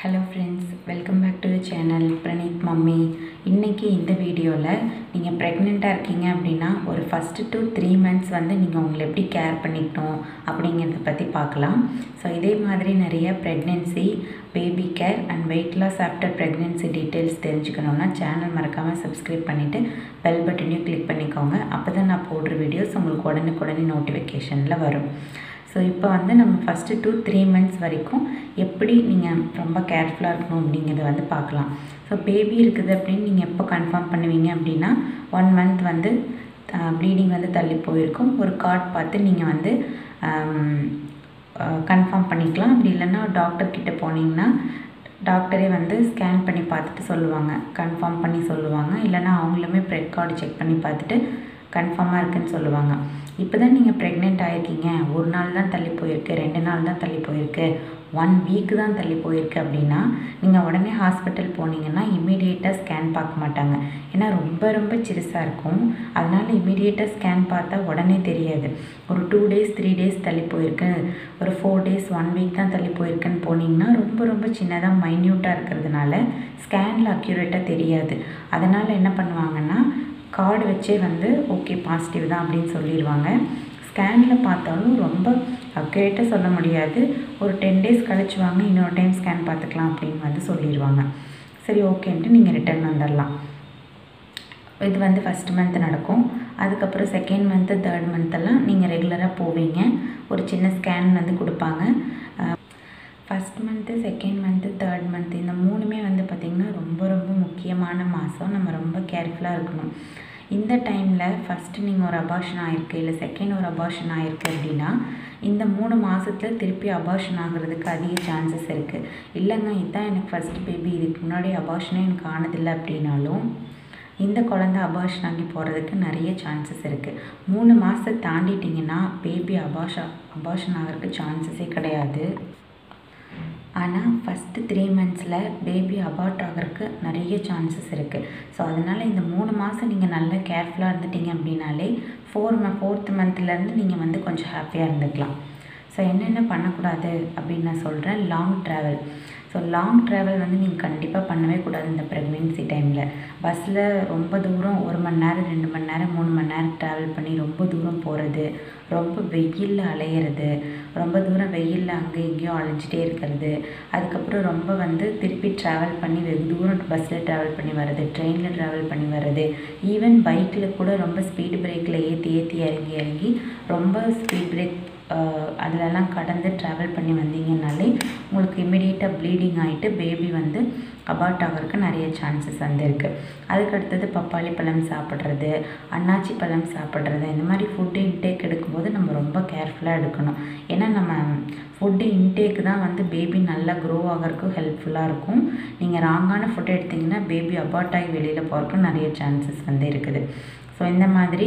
hello friends welcome back to the channel Praneeth mummy இன்றைக்கி இந்த வீடியோவில் நீங்கள் ப்ரெக்னெண்ட்டாக இருக்கீங்க அப்படின்னா ஒரு ஃபஸ்ட்டு டூ த்ரீ மந்த்ஸ் வந்து நீங்கள் உங்களை எப்படி கேர் பண்ணிக்கணும் அப்படிங்கிறத பற்றி பார்க்கலாம் ஸோ இதே மாதிரி நிறைய pregnancy baby care and weight loss after pregnancy details தெரிஞ்சுக்கணுன்னா சேனல் மறக்காமல் சப்ஸ்கிரைப் பண்ணிவிட்டு பெல் பட்டனையும் கிளிக் பண்ணிக்கோங்க அப்போ தான் நான் போடுற வீடியோஸ் உங்களுக்கு உடனுக்குடனே நோட்டிஃபிகேஷனில் வரும் ஸோ இப்போ வந்து நம்ம ஃபஸ்ட்டு டூ த்ரீ மந்த்ஸ் வரைக்கும் எப்படி நீங்கள் ரொம்ப கேர்ஃபுல்லாக இருக்கணும் அப்படிங்கிறத வந்து பார்க்கலாம் ஸோ பேபி இருக்குது அப்படின்னு நீங்கள் எப்போ கன்ஃபார்ம் பண்ணுவீங்க அப்படின்னா ஒன் மந்த் வந்து ப்ளீடிங் வந்து தள்ளி போயிருக்கும் ஒரு கார்ட் பார்த்து நீங்கள் வந்து கன்ஃபார்ம் பண்ணிக்கலாம் அப்படி இல்லைன்னா டாக்டர் கிட்ட போனீங்கன்னா டாக்டரே வந்து ஸ்கேன் பண்ணி பார்த்துட்டு சொல்லுவாங்க கன்ஃபார்ம் பண்ணி சொல்லுவாங்க இல்லைன்னா அவங்களுமே ப்ரெட் கார்டு செக் பண்ணி பார்த்துட்டு கன்ஃபார்மாக இருக்குன்னு சொல்லுவாங்க இப்போ தான் நீங்கள் ப்ரெக்னென்ட் ஆகிருக்கீங்க ஒரு நாள் தான் தள்ளி போயிருக்கு ரெண்டு நாள் தான் தள்ளி போயிருக்கு ஒன் வீக் தான் தள்ளி போயிருக்கு அப்படின்னா நீங்கள் உடனே ஹாஸ்பிட்டல் போனீங்கன்னா இமீடியட்டாக ஸ்கேன் பார்க்க மாட்டாங்க ஏன்னா ரொம்ப ரொம்ப சிறுசாக இருக்கும் அதனால் இமீடியட்டாக ஸ்கேன் பார்த்தா உடனே தெரியாது ஒரு டூ டேஸ் த்ரீ டேஸ் தள்ளி போயிருக்கு ஒரு ஃபோர் டேஸ் ஒன் வீக் தான் தள்ளி போயிருக்குன்னு போனீங்கன்னா ரொம்ப ரொம்ப சின்னதாக மைன்யூட்டாக இருக்கிறதுனால ஸ்கேனில் அக்யூரேட்டாக தெரியாது அதனால் என்ன பண்ணுவாங்கன்னா கார்டு வச்சே வந்து ஓகே பாசிட்டிவ் தான் அப்படின்னு சொல்லிடுவாங்க ஸ்கேனில் பார்த்தாலும் ரொம்ப அக்யூரேட்டாக சொல்ல முடியாது ஒரு டென் டேஸ் கழிச்சு வாங்க இன்னொரு டைம் ஸ்கேன் பார்த்துக்கலாம் அப்படின்னு வந்து சொல்லிடுவாங்க சரி ஓகேன்ட்டு நீங்கள் ரிட்டர்ன் வந்துடலாம் இது வந்து ஃபஸ்ட் மந்த் நடக்கும் அதுக்கப்புறம் செகண்ட் மந்த்து தேர்ட் மந்த்தெல்லாம் நீங்கள் ரெகுலராக போவீங்க ஒரு சின்ன ஸ்கேன் வந்து கொடுப்பாங்க first month second month third month இந்த மூணுமே வந்து பார்த்திங்கன்னா ரொம்ப ரொம்ப முக்கியமான மாதம் நம்ம ரொம்ப கேர்ஃபுல்லாக இருக்கணும் இந்த டைமில் ஃபஸ்ட்டு நீங்கள் ஒரு அபாஷன் ஆகிருக்கு இல்லை செகண்ட் ஒரு அபாஷன் ஆகிருக்கு அப்படின்னா இந்த மூணு மாதத்தில் திருப்பி அபாஷன் ஆகிறதுக்கு அதிக சான்சஸ் இருக்குது இல்லைங்க இதுதான் எனக்கு ஃபஸ்ட்டு பேபி இதுக்கு முன்னாடி அபாஷனே எனக்கு ஆனதில்லை அப்படின்னாலும் இந்த குழந்த அபாஷன் ஆகி போகிறதுக்கு நிறைய சான்சஸ் இருக்குது மூணு மாதத்தை தாண்டிட்டிங்கன்னா பேபி அபாஷா அபாஷன் ஆகிறதுக்கு சான்சஸே கிடையாது ஆனால் ஃபஸ்ட்டு த்ரீ மந்த்ஸில் பேபி அபார்ட் ஆகிறதுக்கு நிறைய சான்சஸ் இருக்குது ஸோ அதனால் இந்த மூணு மாதம் நீங்கள் நல்லா கேர்ஃபுல்லாக இருந்துட்டீங்க அப்படின்னாலே ஃபோர் ம ஃபோர்த் மந்த்லேருந்து நீங்கள் வந்து கொஞ்சம் ஹாப்பியாக இருந்துக்கலாம் ஸோ என்னென்ன பண்ணக்கூடாது அப்படின்னு நான் சொல்கிறேன் long travel so long travel வந்து நீங்கள் கண்டிப்பாக பண்ணவே கூடாது இந்த ப்ரெக்னென்சி டைமில் பஸ்ஸில் ரொம்ப தூரம் ஒரு மணி நேரம் ரெண்டு மணி நேரம் மூணு மணி நேரம் ட்ராவல் பண்ணி ரொம்ப தூரம் போகிறது ரொம்ப வெயிலில் அலையிறது ரொம்ப தூரம் வெயிலில் அங்கே இங்கேயும் அலைஞ்சிட்டே இருக்கிறது அதுக்கப்புறம் ரொம்ப வந்து திருப்பி ட்ராவல் பண்ணி வெகு தூரம் பஸ்ஸில் ட்ராவல் பண்ணி வர்றது ட்ரெயினில் ட்ராவல் பண்ணி வர்றது ஈவன் பைக்கில் கூட ரொம்ப ஸ்பீடு பிரேக்கில் ஏற்றி ஏற்றி இறங்கி இறங்கி ரொம்ப ஸ்பீட் பிரேக் அதிலெல்லாம் கடந்து ட்ராவல் பண்ணி வந்தீங்கனாலே உங்களுக்கு இமிடியேட்டாக ப்ளீடிங் ஆகிட்டு பேபி வந்து அபார்ட் ஆகிறதுக்கு நிறைய சான்சஸ் வந்து இருக்குது அதுக்கடுத்தது பப்பாளி பழம் சாப்பிட்றது அன்னாச்சி பழம் சாப்பிட்றது இந்த மாதிரி ஃபுட்டு இன்டேக் எடுக்கும்போது நம்ம ரொம்ப கேர்ஃபுல்லாக எடுக்கணும் ஏன்னா நம்ம ஃபுட்டு இன்டேக்கு தான் வந்து பேபி நல்லா க்ரோ ஆகிறதுக்கு ஹெல்ப்ஃபுல்லாக இருக்கும் நீங்கள் ராங்கான ஃபுட் எடுத்திங்கன்னா பேபி அபார்ட் ஆகி வெளியில் போகிறதுக்கும் நிறைய சான்சஸ் வந்து இருக்குது ஸோ இந்த மாதிரி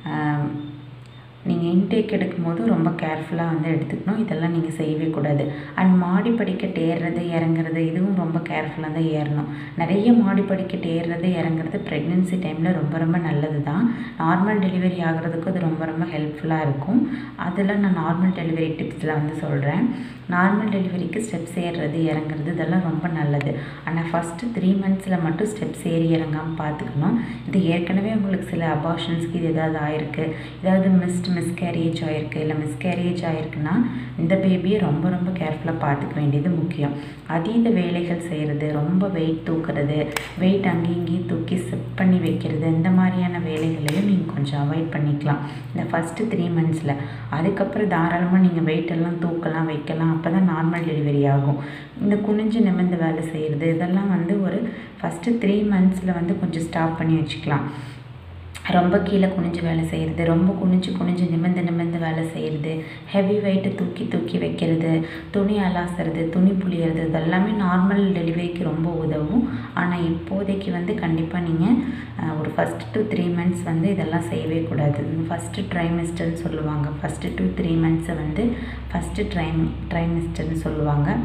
நீங்கள் இன்டேக் எடுக்கும்போது ரொம்ப கேர்ஃபுல்லாக வந்து எடுத்துக்கணும் இதெல்லாம் நீங்கள் செய்யவே கூடாது அண்ட் மாடி படிக்கட்டு ஏறுறது இறங்குறது இதுவும் ரொம்ப கேர்ஃபுல்லாக தான் ஏறணும் நிறைய மாடி படிக்கட்டு ஏறுறது இறங்குறது ப்ரெக்னென்சி டைமில் ரொம்ப ரொம்ப நல்லது தான் நார்மல் டெலிவரி ஆகிறதுக்கு அது ரொம்ப ரொம்ப ஹெல்ப்ஃபுல்லாக இருக்கும் அதில் நான் நார்மல் டெலிவரி டிப்ஸில் வந்து சொல்கிறேன் நார்மல் டெலிவரிக்கு ஸ்டெப்ஸ் ஏறுறது இறங்குறது இதெல்லாம் ரொம்ப நல்லது ஆனால் ஃபஸ்ட்டு த்ரீ மந்த்ஸில் மட்டும் ஸ்டெப்ஸ் ஏறி இறங்காமல் பார்த்துக்கணும் இது ஏற்கனவே உங்களுக்கு சில அபார்ஷன்ஸ்க்கு இது ஏதாவது ஆயிருக்கு ஏதாவது மிஸ்ட் மிஸ்கேரேஜ் ஆகிருக்கு இல்லை மிஸ்கேரேஜ் ஆகிருக்குன்னா இந்த பேபியை ரொம்ப ரொம்ப கேர்ஃபுல்லாக பார்த்துக்க வேண்டியது முக்கியம் அதீத வேலைகள் செய்கிறது ரொம்ப வெயிட் தூக்குறது வெயிட் அங்கேயும் இங்கேயும் தூக்கி செட் பண்ணி வைக்கிறது இந்த மாதிரியான வேலைகளையும் நீங்கள் கொஞ்சம் அவாய்ட் பண்ணிக்கலாம் இந்த ஃபஸ்ட்டு த்ரீ மந்த்ஸில் அதுக்கப்புறம் தாராளமாக நீங்கள் வெயிட் எல்லாம் தூக்கலாம் வைக்கலாம் அப்போ தான் நார்மல் டெலிவரி ஆகும் இந்த குனிஞ்சு நிமிர்ந்து வேலை செய்கிறது இதெல்லாம் வந்து ஒரு ஃபஸ்ட்டு த்ரீ மந்த்ஸில் வந்து கொஞ்சம் ஸ்டாப் பண்ணி வச்சுக்கலாம் ரொம்ப கீழே குனிஞ்சு வேலை செய்கிறது ரொம்ப குனிஞ்சு குனிஞ்சு நிமிர்ந்து நிமிர்ந்து வேலை செய்கிறது ஹெவி வெயிட்டை தூக்கி தூக்கி வைக்கிறது துணி அலாசுறது துணி புளியறது இதெல்லாமே நார்மல் டெலிவரிக்கு ரொம்ப உதவும் ஆனால் இப்போதைக்கு வந்து கண்டிப்பாக நீங்கள் ஒரு ஃபஸ்ட் டூ த்ரீ மந்த்ஸ் வந்து இதெல்லாம் செய்யவே கூடாது ஃபஸ்ட்டு ட்ரைமிஸ்டர்னு சொல்லுவாங்க ஃபஸ்ட்டு டூ த்ரீ மந்த்ஸை வந்து ஃபஸ்ட்டு ட்ரைம் ட்ரைமிஸ்டர்னு சொல்லுவாங்க ஸோ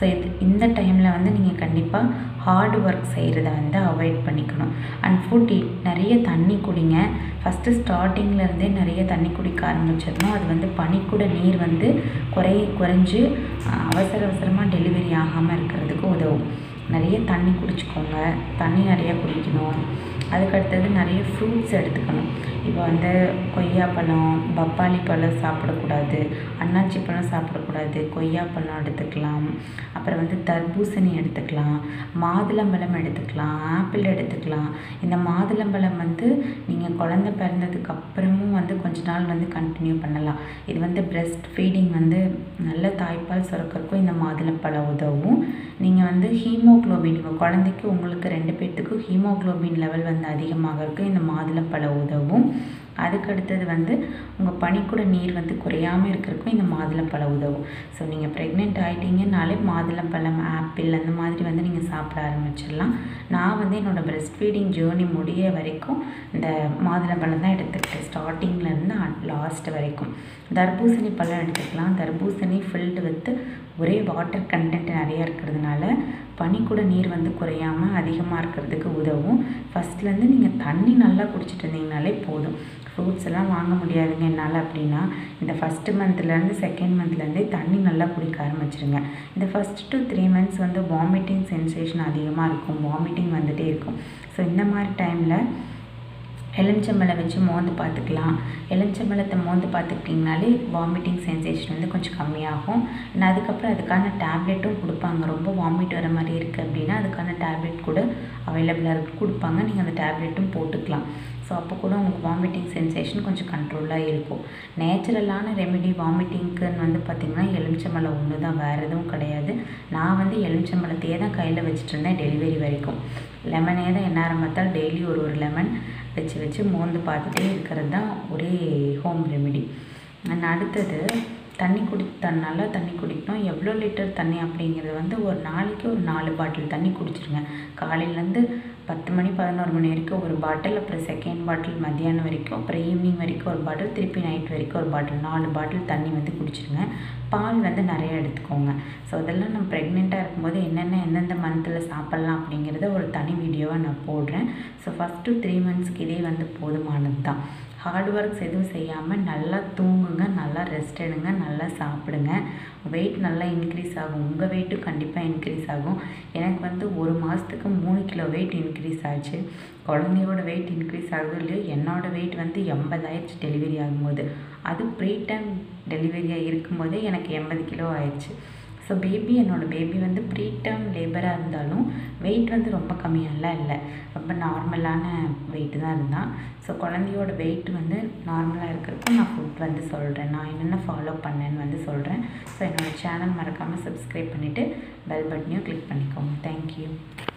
ஸோ இது இந்த டைமில் வந்து நீங்கள் கண்டிப்பாக ஹார்ட் ஒர்க் செய்கிறத வந்து அவாய்ட் பண்ணிக்கணும் அண்ட் ஃபுட் நிறைய தண்ணி குடிங்க ஃபஸ்ட்டு ஸ்டார்டிங்லேருந்தே நிறைய தண்ணி குடிக்க ஆரம்பிச்சிடணும் அது வந்து பனிக்கூட நீர் வந்து குறை குறைஞ்சு அவசர அவசரமாக டெலிவரி ஆகாமல் இருக்கிறதுக்கு உதவும் நிறைய தண்ணி குடிச்சிக்கோங்க தண்ணி நிறைய குடிக்கணும் அதுக்கடுத்தது நிறைய ஃப்ரூட்ஸ் எடுத்துக்கணும் இப்போ வந்து கொய்யாப்பழம் பப்பாளி பழம் சாப்பிடக்கூடாது அன்னாச்சி பழம் சாப்பிடக்கூடாது கொய்யாப்பழம் எடுத்துக்கலாம் அப்புறம் வந்து தர்பூசணி எடுத்துக்கலாம் மாதுளம்பழம் எடுத்துக்கலாம் ஆப்பிள் எடுத்துக்கலாம் இந்த மாதுளம்பழம் வந்து நீங்கள் குழந்த பிறந்ததுக்கு அப்புறமும் வந்து கொஞ்ச நாள் வந்து கண்டினியூ பண்ணலாம் இது வந்து பிரெஸ்ட் ஃபீடிங் வந்து நல்ல தாய்ப்பால் சுரக்கிறதுக்கும் இந்த மாதுளம்பழம் உதவும் நீங்கள் வந்து ஹீமோக்ளோபின் இப்போ குழந்தைக்கு உங்களுக்கு ரெண்டு பேர்த்துக்கும் ஹீமோக்ளோபின் லெவல் வந்து அதிகமாகிறதுக்கு இந்த மாதுளம்பழம் உதவும் அதுக்கடுத்தது வந்து உங்கள் பனிக்கூட நீர் வந்து குறையாமல் இருக்கிறதுக்கும் இந்த மாதுளம்பழம் உதவும் ஸோ நீங்கள் ப்ரெக்னென்ட் ஆகிட்டீங்கனாலே மாதுளம்பழம் ஆப்பிள் அந்த மாதிரி வந்து நீங்கள் சாப்பிட ஆரம்பிச்சிடலாம் நான் வந்து என்னோடய பிரெஸ்ட் ஃபீடிங் ஜேர்னி முடிய வரைக்கும் இந்த மாதுளம்பழம் தான் எடுத்துக்கிட்டேன் ஸ்டார்டிங்லேருந்து லாஸ்ட் வரைக்கும் தர்பூசணி பழம் எடுத்துக்கலாம் தர்பூசணி ஃபில்டு வித் ஒரே வாட்டர் கண்டென்ட் நிறையா இருக்கிறதுனால பனிக்கூட நீர் வந்து குறையாமல் அதிகமாக இருக்கிறதுக்கு உதவும் ஃபஸ்ட்லேருந்து நீங்கள் தண்ணி நல்லா குடிச்சிட்டு இருந்தீங்கனாலே போதும் ஃப்ரூட்ஸ் எல்லாம் வாங்க முடியாதுங்க என்னால் அப்படின்னா இந்த ஃபஸ்ட்டு மந்த்லேருந்து செகண்ட் மந்த்லேருந்தே தண்ணி நல்லா குடிக்க ஆரம்பிச்சிருங்க இந்த ஃபஸ்ட் டு த்ரீ மந்த்ஸ் வந்து வாமிட்டிங் சென்சேஷன் அதிகமாக இருக்கும் வாமிட்டிங் வந்துகிட்டே இருக்கும் ஸோ இந்த மாதிரி டைமில் எலுமிச்சம்பழம் வச்சு மோந்து பார்த்துக்கலாம் எலுமிச்சம்பழத்தை மோந்து பார்த்துக்கிட்டிங்கனாலே வாமிட்டிங் சென்சேஷன் வந்து கொஞ்சம் கம்மியாகும் அண்ட் அதுக்கப்புறம் அதுக்கான டேப்லெட்டும் கொடுப்பாங்க ரொம்ப வாமிட் வர மாதிரி இருக்குது அப்படின்னா அதுக்கான டேப்லெட் கூட அவைலபிளாக இருக்கு கொடுப்பாங்க நீங்கள் அந்த டேப்லெட்டும் போட்டுக்கலாம் ஸோ அப்போ கூட உங்களுக்கு வாமிட்டிங் சென்சேஷன் கொஞ்சம் கண்ட்ரோலாக இருக்கும் நேச்சுரலான ரெமெடி வாமிட்டிங்க்குன்னு வந்து பார்த்திங்கன்னா எலுமிச்சம்பழம் ஒன்று தான் வேறு எதுவும் கிடையாது நான் வந்து எலுமிச்சம்பழத்தையே தான் கையில் வச்சுட்டு இருந்தேன் டெலிவரி வரைக்கும் லெமனே தான் எந்நேரம் பார்த்தாலும் டெய்லி ஒரு ஒரு லெமன் வச்சு வச்சு மோந்து பார்த்துட்டே இருக்கிறது தான் ஒரே ஹோம் ரெமெடி அண்ட் அடுத்தது தண்ணி குடி நல்லா தண்ணி குடிக்கணும் எவ்வளோ லிட்டர் தண்ணி அப்படிங்கிறது வந்து ஒரு நாளைக்கு ஒரு நாலு பாட்டில் தண்ணி குடிச்சிருங்க காலையிலேருந்து பத்து மணி பதினோரு மணி வரைக்கும் ஒரு பாட்டில் அப்புறம் செகண்ட் பாட்டில் மத்தியானம் வரைக்கும் அப்புறம் ஈவினிங் வரைக்கும் ஒரு பாட்டில் திருப்பி நைட் வரைக்கும் ஒரு பாட்டில் நாலு பாட்டில் தண்ணி வந்து குடிச்சிருங்க பால் வந்து நிறைய எடுத்துக்கோங்க ஸோ அதெல்லாம் நான் ப்ரெக்னெண்ட்டாக இருக்கும்போது என்னென்ன எந்தெந்த மந்தில் சாப்பிட்லாம் அப்படிங்கிறத ஒரு தனி வீடியோவாக நான் போடுறேன் ஸோ ஃபஸ்ட் டு த்ரீ மந்த்ஸ்க்கு இதே வந்து போதுமானது தான் ஹார்ட் ஒர்க்ஸ் எதுவும் செய்யாமல் நல்லா தூங்குங்க நல்லா ரெஸ்ட் எடுங்க நல்லா சாப்பிடுங்க வெயிட் நல்லா இன்க்ரீஸ் ஆகும் உங்கள் வெயிட்டும் கண்டிப்பாக இன்க்ரீஸ் ஆகும் எனக்கு வந்து ஒரு மாதத்துக்கு மூணு கிலோ வெயிட் இன்க்ரீஸ் ஆச்சு குழந்தையோட வெயிட் இன்க்ரீஸ் ஆகுது இல்லையோ என்னோடய வெயிட் வந்து எண்பதாயிடுச்சு டெலிவரி ஆகும்போது அது ப்ரீ டைம் டெலிவரியாக இருக்கும்போதே எனக்கு எண்பது கிலோ ஆயிடுச்சு ஸோ பேபி என்னோடய பேபி வந்து ப்ரீ டேர்ம் லேபராக இருந்தாலும் வெயிட் வந்து ரொம்ப கம்மியாலாம் இல்லை ரொம்ப நார்மலான வெயிட்டு தான் இருந்தான் ஸோ குழந்தையோட வெயிட் வந்து நார்மலாக இருக்கிறதுக்கும் நான் ஃபுட் வந்து சொல்கிறேன் நான் என்னென்ன ஃபாலோ பண்ணேன்னு வந்து சொல்கிறேன் ஸோ என்னோடய சேனல் மறக்காமல் சப்ஸ்கிரைப் பண்ணிவிட்டு பெல் பட்டனையும் கிளிக் பண்ணிக்கோங்க தேங்க்யூ